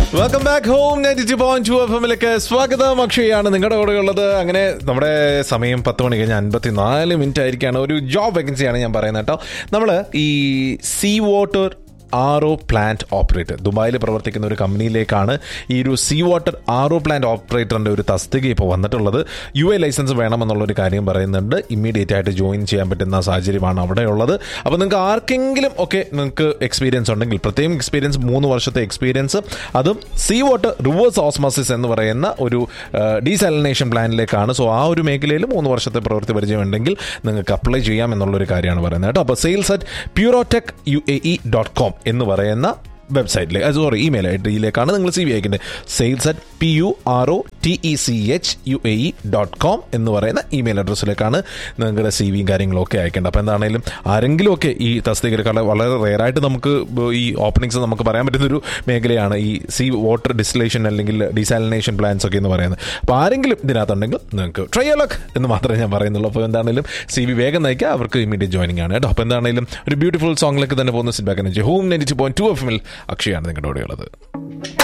welcome back home ninety two point two F എമ്മിലേക്ക് സ്വാഗതം അക്ഷയാണ് നിങ്ങളുടെ കൂടെ ഉള്ളത് അങ്ങനെ നമ്മുടെ സമയം പത്ത് മണി കഴിഞ്ഞ് അൻപത്തിനാല് മിനിറ്റ് ആയിരിക്കാണ് ഒരു ജോബ് വേക്കൻസിയാണ് ഞാൻ പറയുന്നത് കേട്ടോ നമ്മൾ ഈ sea water R O plant operator ദുബായിൽ പ്രവർത്തിക്കുന്ന ഒരു കമ്പനിയിലേക്കാണ് ഈ ഒരു sea water R O plant ഓപ്പറേറ്ററിന്റെ ഒരു തസ്തിക ഇപ്പോൾ വന്നിട്ടുള്ളത് യു എ ലൈസൻസ് വേണമെന്നുള്ളൊരു കാര്യം പറയുന്നുണ്ട് ഇമ്മീഡിയറ്റ് ആയിട്ട് ജോയിൻ ചെയ്യാൻ പറ്റുന്ന സാഹചര്യമാണ് അവിടെ ഉള്ളത് അപ്പോൾ നിങ്ങൾക്ക് ആർക്കെങ്കിലും ഒക്കെ നിങ്ങൾക്ക് എക്സ്പീരിയൻസ് ഉണ്ടെങ്കിൽ പ്രത്യേകം എക്സ്പീരിയൻസ് മൂന്ന് വർഷത്തെ എക്സ്പീരിയൻസ് അതും സീ വാട്ടർ റിവേഴ്സ് ഓസ്മോസിസ് എന്ന് പറയുന്ന ഒരു ഡീസാലിനേഷൻ പ്ലാനിലേക്കാണ് സോ ആ ഒരു മേഖലയിൽ മൂന്ന് വർഷത്തെ പ്രവൃത്തി പരിചയം ഉണ്ടെങ്കിൽ നിങ്ങൾക്ക് അപ്ലൈ ചെയ്യാം എന്നുള്ളൊരു കാര്യമാണ് പറയുന്നത് കേട്ടോ അപ്പോൾ sales at Purotech U A E dot com എന്ന് പറയുന്ന വെബ്സൈറ്റിലേക്ക് സോറി ഇമെയിൽ ഐ ഡിയിലേക്കാണ് നിങ്ങൾ സി വി അയക്കേണ്ടത് sales at P U R O T E C H U A E dot com എന്ന് പറയുന്ന ഇമെയിൽ അഡ്രസ്സിലേക്കാണ് നിങ്ങളുടെ സി വിയും കാര്യങ്ങളും ഒക്കെ അയക്കേണ്ടത് അപ്പോൾ എന്താണെങ്കിലും ആരെങ്കിലും ഒക്കെ ഈ തസ്തികയിൽ കാരണം വളരെ റെയറായിട്ട് നമുക്ക് ഈ ഓപ്പണിങ്സ് നമുക്ക് പറയാൻ പറ്റുന്നൊരു മേഖലയാണ് ഈ സീ വാട്ടർ ഡിസ്റ്റിലേഷൻ അല്ലെങ്കിൽ ഡിസാലിനേഷൻ പ്ലാൻസ് ഒക്കെ എന്ന് പറയുന്നത് അപ്പോൾ ആരെങ്കിലും ഇതിനകത്തുണ്ടെങ്കിൽ നിങ്ങൾക്ക് ട്രൈ ലക്ക് എന്ന് മാത്രമേ ഞാൻ പറയുന്നുള്ളൂ അപ്പോൾ എന്താണെങ്കിലും സി വി വേഗം നയിക്കുക അവർക്ക് ഇമീഡിയറ്റ് ജോയിനിങ് ആണ് കേട്ടോ അപ്പോൾ എന്താണെങ്കിലും ഒരു ബ്യൂട്ടിഫുൾ സോങ്ങിലേക്ക് തന്നെ പോകുന്ന sit back home net point two F എമ്മിൽ അക്ഷയാണ് നിങ്ങളുടെ കൂടെ ഉള്ളത്